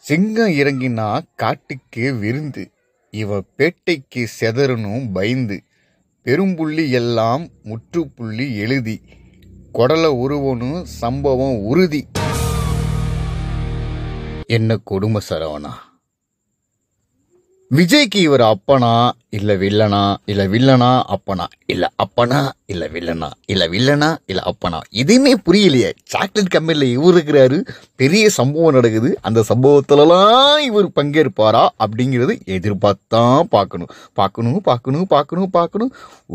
சிங்கம் இறங்கினா காட்டுக்கு விருந்து இவ பேட்டைக்கு செதறணும் பயந்து பெரும்புள்ளி எல்லாம் முற்றுப்புள்ளி எழுதி கொடலை உருவனும் சம்பவம் உறுதி என்ன கொடுமை சரவணா விஜய்க்கு இவர் அப்பனா இல்ல வில்லனா இல்ல வில்லனா அப்பனா இல்ல அப்பனா இல்ல வில்லனா இல்ல வில்லனா இல்ல அப்பனா எதுவுமே புரியலையே சாக்லேட் கம்பெனில இவர் இருக்கிறாரு பெரிய சம்பவம் நடக்குது அந்த சம்பவத்துலலாம் இவர் பங்கேற்பாரா அப்படிங்கிறது எதிர்பார்த்தான் பார்க்கணும் பார்க்கணும் பார்க்கணும் பார்க்கணும் பார்க்கணும்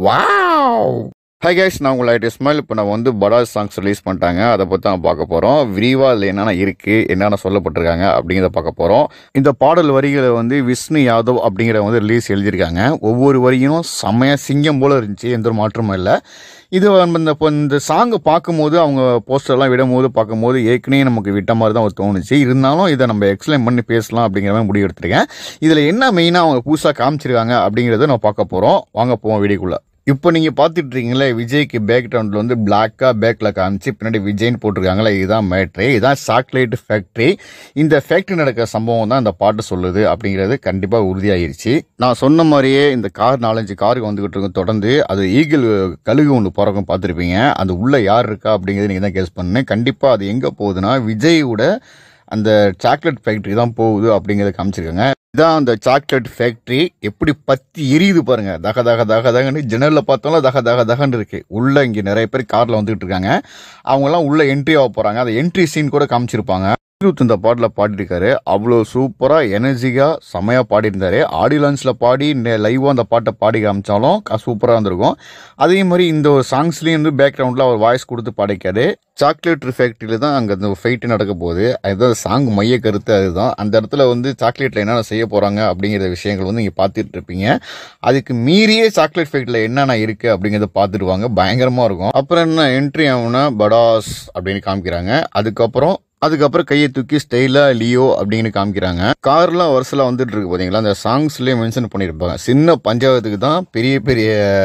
வாவ் ஹை கைஸ் நான் உங்களை ஐடி இஸ்மாயில் இப்போ நம்ம வந்து படாஸ் சாங்ஸ் ரிலீஸ் பண்ணிட்டாங்க அதை பற்றி தான் பார்க்க போகிறோம் விரிவாக அதில் என்னென்ன இருக்குது என்னென்ன சொல்லப்பட்டிருக்காங்க அப்படிங்கிறத பார்க்க போகிறோம் இந்த பாடல் வரிகளை வந்து விஷ்ணு யாதவ் அப்படிங்கிற வந்து ரிலீஸ் எழுதியிருக்காங்க ஒவ்வொரு வரியும் செம்மையாக சிங்கம் போல இருந்துச்சு எந்த ஒரு மாற்றமும் இல்லை இது நம்ம இந்த இப்போ இந்த சாங்கை பார்க்கும்போது அவங்க போஸ்டர்லாம் விடும்போது பார்க்கும்போது ஏற்கனவே நமக்கு விட்ட மாதிரி தான் ஒரு தோணுச்சு இருந்தாலும் இதை நம்ம எக்ஸ்பிளைன் பண்ணி பேசலாம் அப்படிங்கிற மாதிரி முடிவு எடுத்திருக்கேன் இதில் என்ன மெயினாக அவங்க புதுசாக காமிச்சிருக்காங்க அப்படிங்கிறத நம்ம பார்க்க போகிறோம் வாங்க போவோம் வீடியோக்குள்ளே இப்போ நீங்கள் பார்த்துட்டு இருக்கீங்களே விஜய்க்கு பேக்ரவுண்டில் வந்து பிளாக்காக பேக்கில் காமிச்சு பின்னாடி விஜய்னு போட்டிருக்காங்களே இதுதான் மேட்ரு இதுதான் சாக்லேட் ஃபேக்ட்ரி இந்த ஃபேக்ட்ரி நடக்கிற சம்பவம் தான் இந்த பாட்டு சொல்லுது அப்படிங்கிறது கண்டிப்பாக உறுதியாயிருச்சு நான் சொன்ன மாதிரியே இந்த கார் நாலஞ்சு காருக்கு வந்துகிட்டு இருக்கும் தொடர்ந்து அது ஈகிள் கழுகு ஒன்று பிறக்கும் பார்த்துருப்பீங்க அது உள்ளே யார் இருக்கா அப்படிங்கிறது நீங்கள் தான் கேஸ் பண்ணு கண்டிப்பாக அது எங்கே போகுதுன்னா விஜயோட அந்த சாக்லேட் ஃபேக்ட்ரி தான் போகுது அப்படிங்கிறத காமிச்சிருக்காங்க இதான் அந்த சாக்லேட் ஃபேக்ட்ரி எப்படி பத்தி எரியுது பாருங்க தக தக தக தகன்னு ஜன்னலில் பார்த்தோம்னா தக தக தகன்னு இருக்கு உள்ள இங்கே நிறைய பேர் காரில் வந்துகிட்டு இருக்காங்க அவங்கெல்லாம் உள்ள என்ட்ரி ஆக போறாங்க அந்த என்ட்ரி சீன் கூட காமிச்சிருப்பாங்க அனிருத் இந்த பாட்டில் பாடிருக்காரு அவ்வளோ சூப்பராக எனர்ஜிக்காக செமையாக பாடியிருந்தாரு ஆடியோ லான்ச்சில் பாடி லைவாக அந்த பாட்டை பாடி காமிச்சாலும் சூப்பராக இருந்திருக்கும் அதே மாதிரி இந்த ஒரு சாங்ஸ்லேயும் வந்து பேக்ரவுண்டில் அவர் வாய்ஸ் கொடுத்து பாடிக்காரு சாக்லேட் ஃபேக்ட்ரியில் தான் அங்கே அந்த ஃபைட்டு நடக்க போகுது அதுதான் சாங் மைய கருத்து அதுதான் அந்த இடத்துல வந்து சாக்லேட்டில் என்னென்ன செய்ய போகிறாங்க அப்படிங்கிற விஷயங்கள் வந்து நீங்கள் பார்த்துட்டு இருப்பீங்க அதுக்கு மீறியே சாக்லேட் ஃபேக்ட்ரியில் என்னென்ன இருக்குது அப்படிங்கிறத பார்த்துருவாங்க பயங்கரமாக இருக்கும் அப்புறம் என்ன என்ட்ரி ஆகுனா படாஸ் அப்படின்னு காமிக்கிறாங்க அதுக்கப்புறம் அதுக்கப்புறம் கையை தூக்கி ஸ்டைலா லியோ அப்படின்னு காமிக்கிறாங்க கார்லாம் வருஷலாம் வந்துட்டு இருக்கு பாத்தீங்களா அந்த சாங்ஸ்லயே மென்ஷன் பண்ணியிருப்பாங்க சின்ன பஞ்சாயத்துக்கு தான் பெரிய பெரிய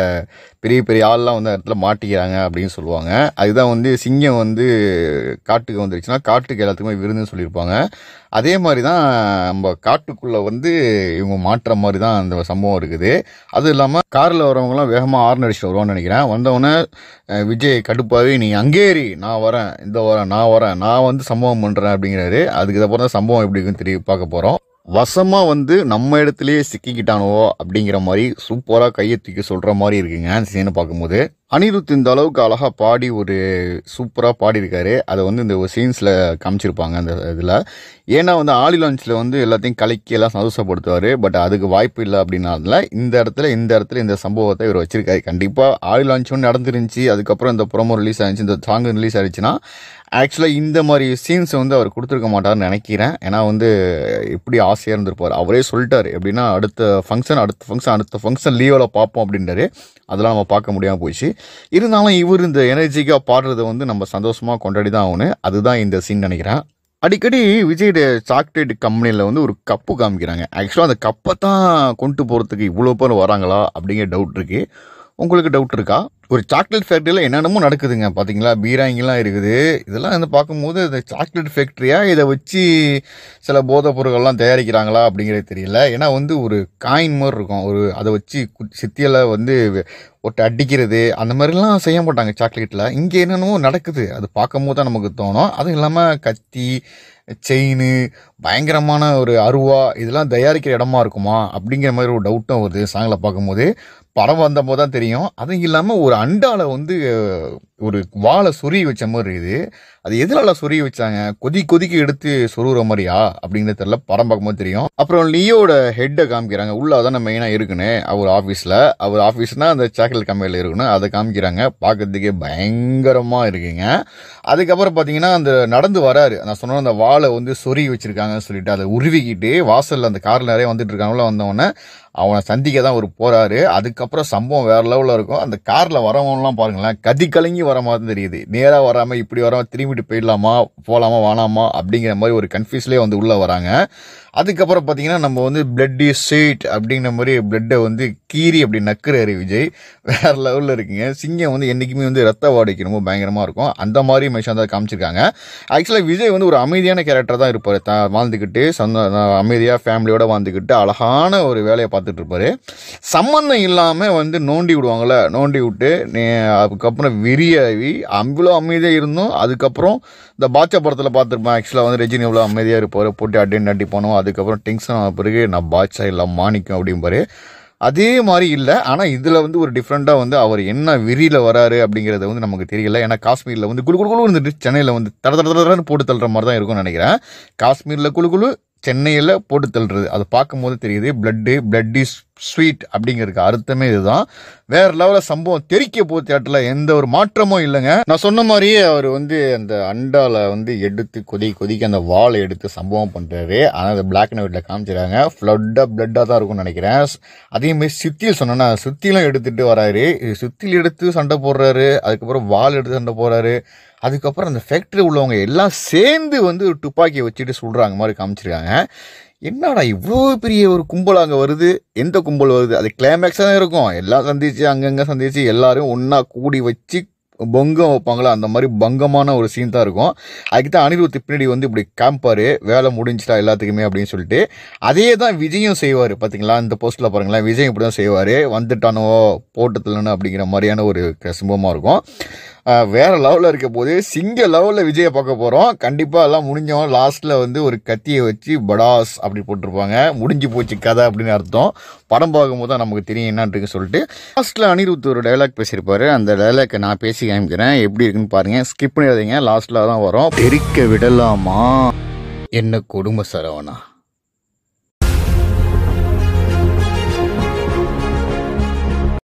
பெரிய பெரிய ஆள்லாம் வந்து அந்த இடத்துல மாட்டிக்கிறாங்க அப்படின்னு சொல்லுவாங்க அதுதான் வந்து சிங்கம் வந்து காட்டுக்கு வந்துருச்சுன்னா காட்டுக்கு எல்லாத்துக்குமே விருந்துன்னு சொல்லியிருப்பாங்க அதே மாதிரி தான் நம்ம காட்டுக்குள்ள வந்து இவங்க மாட்டுற மாதிரி தான் அந்த சம்பவம் இருக்குது அதுவும் இல்லாமல் காரில் வரவங்கலாம் வேகமாக ஆர்ன் அடிச்சுட்டு வருவான்னு நினைக்கிறேன் வந்தவொடனே அஹ், விஜய் கடுப்பாவி நீ அங்கேறி நான் வரேன் இந்த வரேன் நான் வரேன் நான் வந்து சம்பவம் பண்ணுறேன் அப்படிங்கிறாரு அதுக்கு அப்புறம் தான் சம்பவம் எப்படி இருக்குன்னு தெரிய பார்க்க போகிறோம் வசமா வந்து நம்ம இடத்துலயே சிக்கிக்கிட்டானுவோ அப்படிங்கிற மாதிரி சூப்பரா கையை தூக்கி சொல்ற மாதிரி இருக்குங்க அந்த சீனை பார்க்கும்போது அனிருத் இந்த அளவுக்கு அழகா பாடி ஒரு சூப்பரா பாடியிருக்காரு அதை வந்து இந்த ஒரு சீன்ஸ்ல காமிச்சிருப்பாங்க அந்த இதுல ஏன்னா வந்து ஆலி லான்ச்ல வந்து எல்லாத்தையும் கலக்கி எல்லாம் சந்தோஷப்படுத்துவாரு பட் அதுக்கு வாய்ப்பு இல்லை அப்படின்னால இந்த இடத்துல இந்த இடத்துல இந்த சம்பவத்தை இவர் வச்சிருக்காரு கண்டிப்பா ஆலி லான்ச் ஒன்று நடந்துருந்துச்சு அதுக்கப்புறம் இந்த ப்ரோமோ ரிலீஸ் ஆச்சு இந்த சாங் ரிலீஸ் ஆயிடுச்சுன்னா ஆக்சுவலாக இந்த மாதிரி சீன்ஸ் வந்து அவர் கொடுத்துருக்க மாட்டார்னு நினைக்கிறேன் ஏன்னா வந்து எப்படி ஆசையாக இருந்திருப்பார் அவரே சொல்லிட்டாரு எப்படின்னா அடுத்த ஃபங்க்ஷன் அடுத்த ஃபங்க்ஷன் அடுத்த ஃபங்க்ஷன் லீவில் பார்ப்போம் அப்படின்றாரு அதெல்லாம் நம்ம பார்க்க முடியாமல் போயிடுச்சு இருந்தாலும் இவர் இந்த எனர்ஜிக்காக பாடுறதை வந்து நம்ம சந்தோஷமாக கொண்டாடி தான் ஆகணும் அதுதான் இந்த சீன் நினைக்கிறேன் அடிக்கடி விஜயோட சாக்லேட் கம்பெனியில் வந்து ஒரு கப்பு காமிக்கிறாங்க ஆக்சுவலாக அந்த கப்பை தான் கொண்டு போகிறதுக்கு இவ்வளோ பேர் வராங்களா அப்படிங்கிற டவுட் இருக்கு உங்களுக்கு டவுட் இருக்கா ஒரு சாக்லேட் ஃபேக்ட்ரியில் என்னென்னமோ நடக்குதுங்க பார்த்தீங்களா பீராங்கெல்லாம் இருக்குது இதெல்லாம் வந்து பார்க்கும்போது இந்த சாக்லேட் ஃபேக்ட்ரியா இதை வச்சு சில போதைப் பொருட்கள்லாம் தயாரிக்கிறாங்களா அப்படிங்கிறது தெரியல ஏன்னா வந்து ஒரு காயின் மாதிரி இருக்கும் ஒரு அதை வச்சு கு- சித்தியில வந்து ஒட்டு அடிக்கிறது அந்த மாதிரிலாம் செய்ய மாட்டாங்க சாக்லேட்டில் இங்கே என்னென்னமோ நடக்குது அது பார்க்கும்போது தான் நமக்கு தோணும் அதுவும் இல்லாமல் கத்தி செயின் பயங்கரமான ஒரு அருவா இதெல்லாம் தயாரிக்கிற இடமா இருக்குமா அப்படிங்கிற மாதிரி ஒரு டவுட்டும் வருது சாங்கில் பார்க்கும்போது படம் வந்த போது தான் தெரியும் அதுவும் இல்லாமல் ஒரு அண்டால வந்து அஹ், ஒரு வாழை சொருகி வச்ச மாதிரி இருக்குது அது எதனால சொருகி வச்சாங்க கொதி கொதிக்கு எடுத்து சொருகிற மாதிரியா அப்படிங்கிறது தெரியல படம் பார்க்கும்போது தெரியும் அப்புறம் லியோட ஹெட்டை காமிக்கிறாங்க உள்ள அதான மெயினாக இருக்குன்னு அவர் ஆஃபீஸில் அவர் ஆஃபீஸ்னா அந்த சாக்லேட் கம்பெனியில் இருக்குன்னு அதை காமிக்கிறாங்க பார்க்கறதுக்கே பயங்கரமாக இருக்குங்க அதுக்கப்புறம் பார்த்தீங்கன்னா அந்த நடந்து வராரு நான் சொன்ன அந்த வாழை வந்து சொருகி வச்சிருக்காங்கன்னு சொல்லிட்டு அதை உருவிக்கிட்டு வாசல்ல அந்த கார்ல நிறைய வந்துட்டு இருக்காங்களா வந்தவொடனே அவனை சந்திக்க தான் அவர் போறாரு அதுக்கப்புறம் சம்பவம் வேற லெவலில் இருக்கும் அந்த கார்ல வரவங்கலாம் பாருங்களேன் கதி கலங்கி வர மாதிரி தான் தெரியுது நேரா வராம இப்படி வராம திரும்பிட்டு போயிடலாமா போலாமா வேணாமா அப்படிங்கிற மாதிரி ஒரு கன்ஃபியூஸ்லேயே வந்து உள்ள வராங்க அதுக்கப்புறம் பார்த்தீங்கன்னா நம்ம வந்து பிளட் இஸ் ஸ்வீட் அப்படிங்கிற மாதிரி பிளட்டை வந்து கீரி அப்படி நக்குறாரு விஜய் வேற லெவலில் இருக்குங்க சிங்கம் வந்து என்றைக்குமே வந்து ரத்த வாடைக்கு ரொம்ப பயங்கரமாக இருக்கும் அந்த மாதிரி மெஷன் தான் காமிச்சிருக்காங்க ஆக்சுவலாக விஜய் வந்து ஒரு அமைதியான கேரக்டர் தான் இருப்பார் த வாழ்ந்துக்கிட்டு சொந்த அமைதியாக ஃபேமிலியோட வாழ்ந்துக்கிட்டு அழகான ஒரு வேலையை பார்த்துட்டு இருப்பாரு சம்மந்தம் இல்லாமல் வந்து நோண்டி விடுவாங்கள்ல நோண்டி விட்டு நே- அதுக்கப்புறம் விரியாவி அவ்வளோ அமைதியாக இருந்தோம் அதுக்கப்புறம் இந்த பாட்சா படத்தில் பார்த்துருப்பேன் ஆக்சுவலாக வந்து ரஜினி எவ்வளோ அமைதியாக இருப்பார் போட்டு அடின்னு அடி போனோம் அதுக்கப்புறம் டென்ஷன் ஆன பிறகு நான் பாட்சா இல்லை மாணிக்கம் அப்படிம்பாரு அதே மாதிரி இல்லை ஆனால் இதில் வந்து ஒரு டிஃப்ரெண்ட்டாக வந்து அவர் என்ன விரியில் வராரு அப்படிங்கிறது வந்து நமக்கு தெரியல ஏன்னா காஷ்மீரில் வந்து குளு குளு குளு இருந்துட்டு சென்னையில் வந்து தட தட தடன்னு போட்டு தள்ளுற மாதிரி தான் இருக்கும்னு நினைக்கிறேன் காஷ்மீரில் குளு குளு சென்னையில் போட்டு தள்ளுறது அதை பார்க்கும்போது தெரியுது பிளட்டு பிளட் இஸ் ஸ்வீட் அப்படிங்கிறதுக்கு அர்த்தமே இதுதான் வேற லெவலில் சம்பவம் தெறிக்க போ தேட்டரில் எந்த ஒரு மாற்றமும் இல்லைங்க நான் சொன்ன மாதிரியே அவர் வந்து அந்த அண்டால வந்து எடுத்து கொதி கொதிக்க அந்த வாளை எடுத்து சம்பவம் பண்ணுறாரு ஆனால் அது பிளாக் அண்ட் ஒயிட்டில் காமிச்சிருக்காங்க ஃப்ளட்டாக பிளட்டாக தான் இருக்கும்னு நினைக்கிறேன் அதே மாதிரி சுத்தியில் சொன்னேன்னா சுத்திலும் எடுத்துட்டு வராரு சுத்தியில் எடுத்து சண்டை போடுறாரு அதுக்கப்புறம் வாள் எடுத்து சண்டை போடுறாரு அதுக்கப்புறம் அந்த ஃபேக்ட்ரி உள்ளவங்க எல்லாம் சேர்ந்து வந்து ஒரு துப்பாக்கியை வச்சுட்டு சுடுறாங்க மாதிரி காமிச்சிருக்காங்க என்னடா இவ்வளோ பெரிய ஒரு கும்பல் அங்கே வருது எந்த கும்பல் வருது அது கிளைமேக்ஸாக தான் இருக்கும் எல்லாம் சந்திச்சு அங்கங்கே சந்திச்சு எல்லாரும் ஒன்றா கூடி வச்சு பொங்கம் வைப்பாங்களா அந்த மாதிரி பங்கமான ஒரு சீன் தான் இருக்கும் அதுக்கு தான் அனிருத் பின்னாடி வந்து இப்படி காமிப்பாரு வேலை முடிஞ்சிட்டா எல்லாத்துக்குமே அப்படின்னு சொல்லிட்டு அதே தான் விஜயும் செய்வார் பார்த்தீங்களா இந்த போஸ்ட்டில் பாருங்களேன் விஜய் இப்படி தான் செய்வார் வந்துட்டானோ போட்டத்துலன்னு அப்படிங்கிற மாதிரியான ஒரு சம்பவமாக இருக்கும் ஆஹ் வேற லெவலில் இருக்க போது சிங்க லெவலில் விஜயை பார்க்க போகிறோம் கண்டிப்பாக எல்லாம் முடிஞ்சவன் லாஸ்ட்டில் வந்து ஒரு கத்தியை வச்சு படாஸ் அப்படி போட்டிருப்பாங்க முடிஞ்சு போச்சு கதை அப்படின்னு அர்த்தம் படம் பார்க்கும்போது தான் நமக்கு தெரியும் என்னன்னு சொல்லிட்டு லாஸ்ட்டில் அனிருத் ஒரு டைலாக் பேசியிருப்பாரு அந்த டைலாக்கை நான் பேசி காமிக்கிறேன் எப்படி இருக்குன்னு பாருங்க ஸ்கிப் பண்ணிடாதீங்க லாஸ்ட்டில் தான் வரும் தெரிக்க விடலாமா என்ன கொடுமை சரவணா